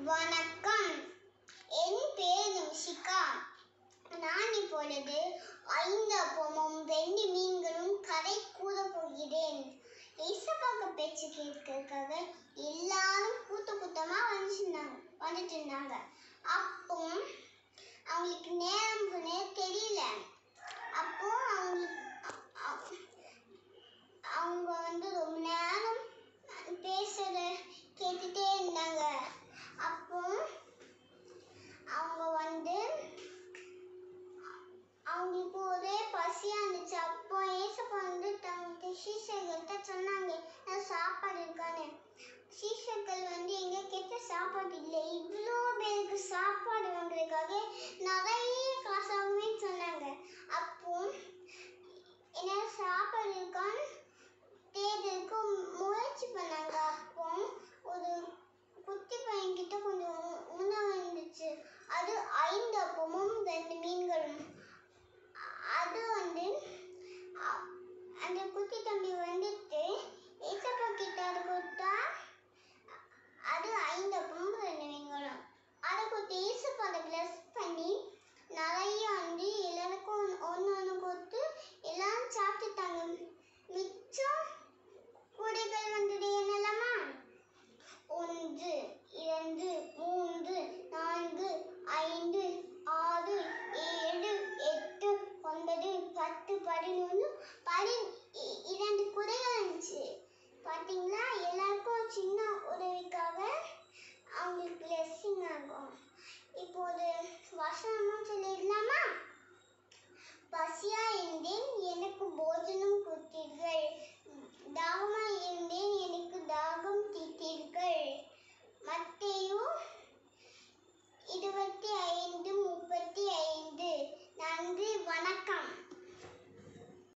வணக்கம் என் பேர் நிமிஷிகா நான் இப்பொழுது ஐந்து அப்பமும் ரெண்டு மீன்களும் கதை கூற போகிறேன் ஏசப்பாக்க பேச்சு கேட்கறதுக்காக எல்லாரும் கூட்ட கூட்டமா வந்துருந்தாங்க வந்துட்டு இருந்தாங்க அப்போ அவங்களுக்கு நேரம் போனே தெரியல அப்போ அவங்களுக்கு அ- அ- அவங்க வந்து ரொம்ப நேரம் பேசுறத கேட்டுட்டே இருந்தாங்க அப்போ அவங்க வந்து அவங்களுக்கு ஒரே பசியா இருந்துச்சு அப்போ ஏசப்பா வந்து தங்க சீசர்கள்ட்ட சொன்னாங்க "நான் சாப்பாடு இருக்கான்னு சீசர்கள் வந்து எங்க கிட்ட சாப்பாடு இல்லை இவ்வளோ பேருக்கு சாப்பாடு வாங்குறதுக்காக நிறைய காசாகுமே சொன்னாங்க அப்போ என்ன சாப்பாடு இருக்கான்னு தேடுறதுக்கு முயற்சி பண்ணாங்க அப்போ ஒரு குட்டி பையன் கிட்ட கொஞ்சம் உ- உணவு இருந்துச்சு அது ஐந்து அப்பமும் ரெண்டு மீன்களும் அ- அது வந்து அ- அந்த குட்டி தம்பி வந்துட்டு ஏசப்பா கிட்ட அது கொடுத்தா அது ஐந்து அப்பமும் ரெண்டு மீன்களும் அதை கொடுத்து ஏசப்பா அதை பிளஸ் பண்ணி நிறைய வந்து எல்லாருக்கும் ஒன்று ஒன்று கொடுத்து எல்லாரும் சாப்பிட்டுட்டாங்க மிச்சம் கூடைகள் வந்தது என்னலாமா ஒன்று இரண்டு மூன்று நான்கு ஐந்து ஆறு ஏழு எட்டு ஒன்பது பத்து பதினொன்று பதி இ- இரண்டு குடைகள் இருந்துச்சு பார்த்தீங்களா எல்லாருக்கும் சின்ன உதவிக்காக அவங்களுக்கு பிளெஸ்ஸிங் ஆகும் இப்போது வசனமும் சொல்லிடலாமா பசியா இருந்தேன் எனக்கு போஜனம் கொடுத்தீர்கள்